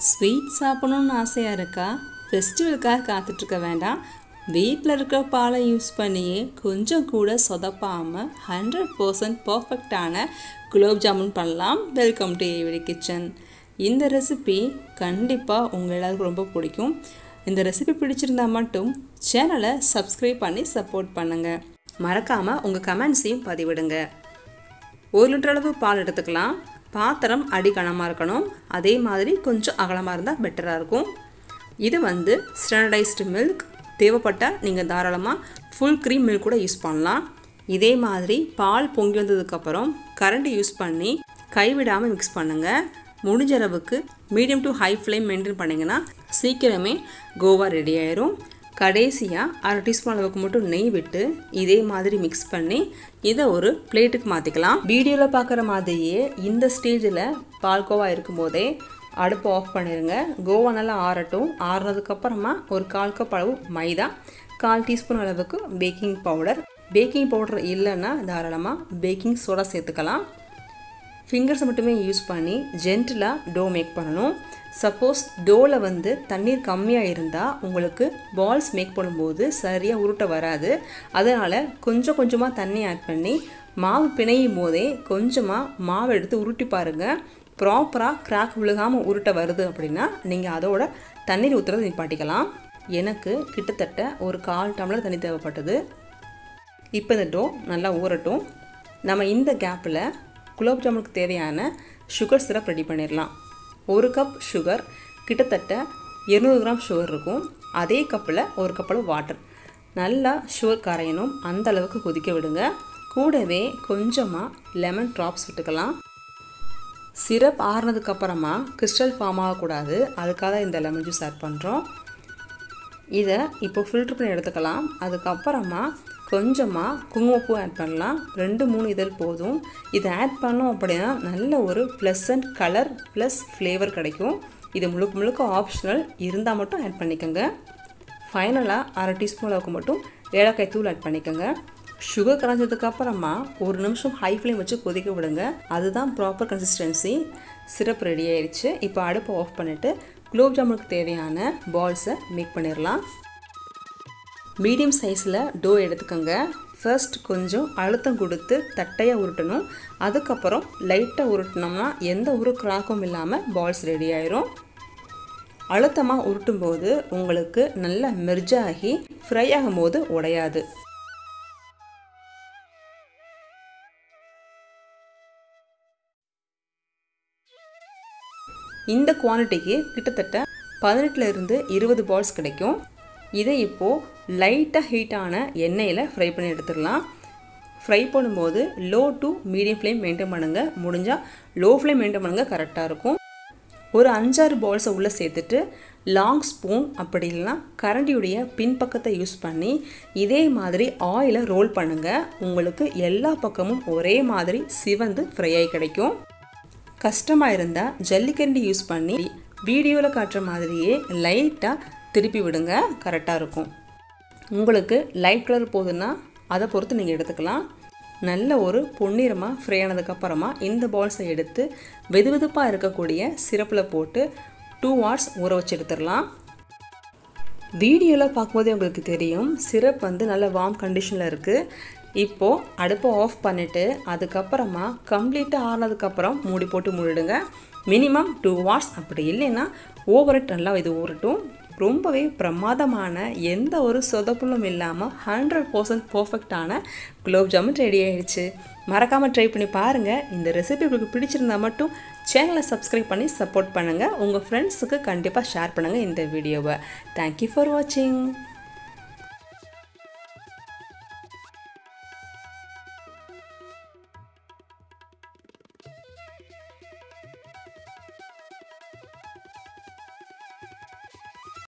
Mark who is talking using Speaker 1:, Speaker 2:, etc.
Speaker 1: sweet சாப்பிடணும்னு ஆசையாக இருக்கா ஃபெஸ்டிவலுக்காக காத்துட்ருக்க வேண்டாம் வீட்டில் இருக்கிற பாலை யூஸ் பண்ணியே கொஞ்சம் கூட சொதப்பாமல் ஹண்ட்ரட் பர்சன்ட் பர்ஃபெக்டான குலோப் ஜாமுன் பண்ணலாம் வெல்கம் டு ஏவிடி கிச்சன் இந்த ரெசிபி கண்டிப்பாக உங்கள் எல்லாருக்கும் ரொம்ப பிடிக்கும் இந்த ரெசிபி பிடிச்சிருந்தா மட்டும் சேனலை சப்ஸ்கிரைப் பண்ணி சப்போர்ட் பண்ணுங்கள் மறக்காமல் உங்கள் கமெண்ட்ஸையும் பதிவிடுங்க ஒரு லிட்டர் அளவு பால் எடுத்துக்கலாம் பாத்திரம் அடி கனமாக இருக்கணும் அதே மாதிரி கொஞ்சம் அகலமாக இருந்தால் பெட்டராக இருக்கும் இது வந்து ஸ்டாண்டர்டைஸ்டு மில்க் தேவைப்பட்டால் நீங்கள் தாராளமாக ஃபுல் க்ரீம் மில்க் கூட யூஸ் பண்ணலாம் இதே மாதிரி பால் பொங்கி வந்ததுக்கப்புறம் கரண்டி யூஸ் பண்ணி கைவிடாமல் மிக்ஸ் பண்ணுங்கள் முடிஞ்ச அளவுக்கு medium to high flame maintain பண்ணிங்கன்னா சீக்கிரமே கோவா ரெடி ஆயிரும் கடைசியாக அரை டீஸ்பூன் அளவுக்கு மட்டும் நெய் விட்டு இதே மாதிரி மிக்ஸ் பண்ணி இதை ஒரு பிளேட்டுக்கு மாற்றிக்கலாம் வீடியோவில் பார்க்குற மாதிரியே இந்த ஸ்டேஜில் பால்கோவா இருக்கும்போதே அடுப்பை ஆஃப் பண்ணிடுங்க கோவா நல்லா ஆறட்டும் ஆறுனதுக்கப்புறமா ஒரு கால் கப் அளவு மைதா கால் டீஸ்பூன் அளவுக்கு பேக்கிங் பவுடர் பேக்கிங் பவுடர் இல்லைன்னா தாராளமாக பேக்கிங் சோடா சேர்த்துக்கலாம் ஃபிங்கர்ஸ் மட்டுமே யூஸ் பண்ணி ஜென்டிலாக டோ மேக் பண்ணணும் சப்போஸ் டோவில் வந்து தண்ணீர் கம்மியாக இருந்தால் உங்களுக்கு பால்ஸ் மேக் பண்ணும்போது சரியாக உருட்ட வராது அதனால் கொஞ்சம் கொஞ்சமாக தண்ணி ஆட் பண்ணி மாவு பிணையும் போதே கொஞ்சமாக மாவு எடுத்து உருட்டி பாருங்கள் ப்ராப்பராக கிராக் விழுகாமல் உருட்ட வருது அப்படின்னா நீங்கள் அதோட தண்ணீர் ஊற்றுறதை நிப்பாட்டிக்கலாம் எனக்கு கிட்டத்தட்ட ஒரு கால் டம்ளர் தண்ணி தேவைப்பட்டது இப்போ இந்த டோ நல்லா ஊறட்டும் நம்ம இந்த கேப்பில் குலோப் ஜாமுனுக்கு தேவையான சுகர் சிரப் ரெடி பண்ணிடலாம் ஒரு கப் சுகர் கிட்டத்தட்ட இருநூறு கிராம் சுகர் இருக்கும் அதே கப்பில் ஒரு கப்பில் வாட்டர் நல்லா சுகர் கரையணும் அந்த அளவுக்கு கொதிக்க விடுங்க கூடவே கொஞ்சமாக லெமன் ட்ராப்ஸ் விட்டுக்கலாம் சிரப் ஆறுனதுக்கப்புறமா கிறிஸ்டல் ஃபார்ம் ஆகக்கூடாது அதுக்காக இந்த லெமன் ஜூஸ் ஆட் பண்ணுறோம் இதை இப்போ ஃபில்ட்ரு பண்ணி எடுத்துக்கலாம் அதுக்கப்புறமா கொஞ்சமாக குங்குமப்பூ ஆட் பண்ணலாம் ரெண்டு மூணு இதழ் போதும் இதை ஆட் பண்ணோம் அப்படின்னா நல்ல ஒரு ப்ளசண்ட் கலர் ப்ளஸ் ஃப்ளேவர் கிடைக்கும் இது முழுக்க முழுக்க ஆப்ஷனல் இருந்தால் மட்டும் ஆட் பண்ணிக்கோங்க ஃபைனலாக அரை டீஸ்பூன் அளவுக்கு மட்டும் ஏலக்காய் தூள் ஆட் பண்ணிக்கோங்க சுகர் கரைஞ்சதுக்கப்புறமா ஒரு நிமிஷம் ஹை ஃப்ளேம் வச்சு கொதிக்க விடுங்க அதுதான் ப்ராப்பர் கன்சிஸ்டன்சி சிரப் ரெடி ஆயிடுச்சு இப்போ அடுப்பை ஆஃப் பண்ணிவிட்டு குலோப் ஜாமுனுக்கு தேவையான பால்ஸை மேக் பண்ணிடலாம் மீடியம் சைஸில் டோ எடுத்துக்கோங்க ஃபர்ஸ்ட் கொஞ்சம் அழுத்தம் கொடுத்து தட்டையாக உருட்டணும் அதுக்கப்புறம் லைட்டாக உருட்டினோம்னா எந்த ஒரு கிராக்கும் இல்லாமல் பால்ஸ் ரெடி ஆயிரும் அழுத்தமாக உருட்டும் போது உங்களுக்கு நல்லா மெர்ஜாகி ஃப்ரை ஆகும்போது உடையாது இந்த குவான்டிட்டிக்கு கிட்டத்தட்ட பதினெட்டுல இருந்து இருபது பால்ஸ் கிடைக்கும் இதை இப்போது லைட்டாக ஹீட்டான எண்ணெயில் ஃப்ரை பண்ணி எடுத்துடலாம் ஃப்ரை பண்ணும்போது low to medium flame maintain பண்ணுங்கள் முடிஞ்சால் லோ ஃப்ளேம் மெயின்டைன் பண்ணுங்கள் கரெக்டாக இருக்கும் ஒரு அஞ்சாறு பால்ஸை உள்ளே சேர்த்துட்டு லாங் ஸ்பூன் அப்படி இல்லைனா கரண்டியுடைய பின்பக்கத்தை யூஸ் பண்ணி இதே மாதிரி ஆயிலை ரோல் பண்ணுங்கள் உங்களுக்கு எல்லா பக்கமும் ஒரே மாதிரி சிவந்து ஃப்ரை ஆகி கிடைக்கும் கஷ்டமாக இருந்தால் ஜல்லிக்கரண்டி யூஸ் பண்ணி வீடியோவில் காட்டுற மாதிரியே லைட்டாக திருப்பி விடுங்க கரெக்டாக இருக்கும் உங்களுக்கு லைட் கலர் போதுன்னா அதை பொறுத்து நீங்கள் எடுத்துக்கலாம் நல்ல ஒரு பொன்னிறமாக ஃப்ரை ஆனதுக்கப்புறமா இந்த பால்ஸை எடுத்து வெது வெதுப்பாக இருக்கக்கூடிய சிரப்பில் போட்டு டூ ஹவர்ஸ் ஊற வச்சு எடுத்துடலாம் வீடியோவில் பார்க்கும்போதே உங்களுக்கு தெரியும் சிரப் வந்து நல்ல வார்ம் கண்டிஷனில் இருக்குது இப்போது அடுப்பை ஆஃப் பண்ணிவிட்டு அதுக்கப்புறமா கம்ப்ளீட்டாக ஆறினதுக்கப்புறம் மூடி போட்டு மூடிடுங்க மினிமம் டூ ஹவர்ஸ் அப்படி இல்லைன்னா ஓவர் நல்லா இது ஊறட்டும் ரொம்பவே பிரமாதமான எந்த ஒரு சொதப்புலும் இல்லாமல் ஹண்ட்ரட் பர்சன்ட் பர்ஃபெக்டான குலோப் ஜாமுன் ரெடி ஆயிடுச்சு மறக்காமல் ட்ரை பண்ணி பாருங்கள் இந்த ரெசிபி உங்களுக்கு பிடிச்சிருந்தா மட்டும் சேனலை சப்ஸ்கிரைப் பண்ணி சப்போர்ட் பண்ணுங்கள் உங்கள் ஃப்ரெண்ட்ஸுக்கு கண்டிப்பாக ஷேர் பண்ணுங்கள் இந்த வீடியோவை தேங்க்யூ ஃபார் வாட்சிங்